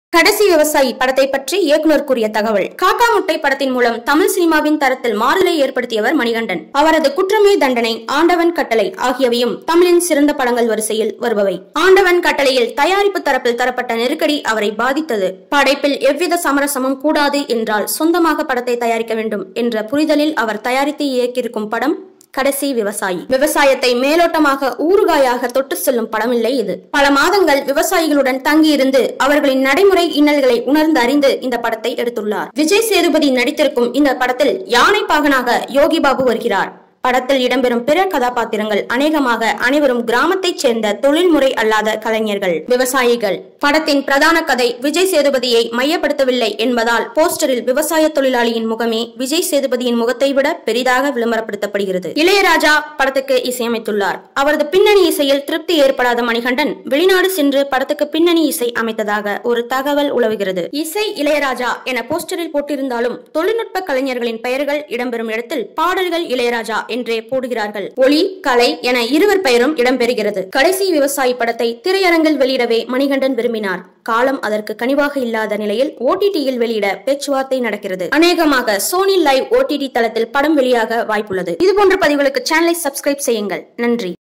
கடைசி விவசாயி படத்தை பற்றி இயக்குனர் கூறிய தகவல் காக்கா முட்டை படத்தின் மூலம் தமிழ் சினிமாவின் தரத்தில் மாறுதலை ஏற்படுத்தியவர் மணிகண்டன் அவரது குற்றமே தண்டனை ஆண்டவன் கட்டளை ஆகியவையும் தமிழின் சிறந்த படங்கள் வரிசையில் வருபவை ஆண்டவன் கட்டளையில் தயாரிப்பு தரப்பில் தரப்பட்ட நெருக்கடி அவரை பாதித்தது படைப்பில் எவ்வித சமரசமும் கூடாது என்றால் சொந்தமாக படத்தை தயாரிக்க வேண்டும் என்ற புரிதலில் அவர் தயாரித்து இயக்கியிருக்கும் படம் கடைசி விவசாயி விவசாயத்தை மேலோட்டமாக ஊறுகாயாக தொட்டு செல்லும் படமில்லை இது பல மாதங்கள் விவசாயிகளுடன் தங்கியிருந்து அவர்களின் நடைமுறை இன்னல்களை உணர்ந்து அறிந்து இந்த படத்தை எடுத்துள்ளார் விஜய் சேதுபதி நடித்திருக்கும் இந்த படத்தில் யானை பாகனாக யோகி பாபு வருகிறார் படத்தில் இடம்பெறும் பிற கதாபாத்திரங்கள் அநேகமாக அனைவரும் கிராமத்தைச் சேர்ந்த தொழில்முறை அல்லாத கலைஞர்கள் விவசாயிகள் படத்தின் பிரதான கதை விஜய் சேதுபதியை மையப்படுத்தவில்லை என்பதால் போஸ்டரில் விவசாய தொழிலாளியின் முகமே விஜய் சேதுபதியின் முகத்தை விட பெரிதாக விளம்பரப்படுத்தப்படுகிறது இளையராஜா படத்துக்கு இசையமைத்துள்ளார் அவரது பின்னணி இசையில் திருப்தி ஏற்படாத மணிகண்டன் வெளிநாடு சென்று படத்துக்கு பின்னணி இசை அமைத்ததாக ஒரு தகவல் உலவுகிறது இசை இளையராஜா என போஸ்டரில் போட்டிருந்தாலும் தொழில்நுட்ப கலைஞர்களின் பெயர்கள் இடம்பெறும் இடத்தில் பாடல்கள் இளையராஜா என்றே போடுகிறார்கள் ஒளி கலை என இருவர் பெயரும் இடம்பெறுகிறது கடைசி விவசாயி படத்தை திரையரங்கில் வெளியிடவே மணிகண்டன் விரும்பினார் காலம் அதற்கு கனிவாக இல்லாத நிலையில் ஓடிடியில் வெளியிட பேச்சுவார்த்தை நடக்கிறது அநேகமாக சோனி லைவ் ஓடிடி தளத்தில் படம் வெளியாக வாய்ப்புள்ளது இதுபோன்ற பதிவுகளுக்கு சேனலை சப்ஸ்கிரைப் செய்யுங்கள் நன்றி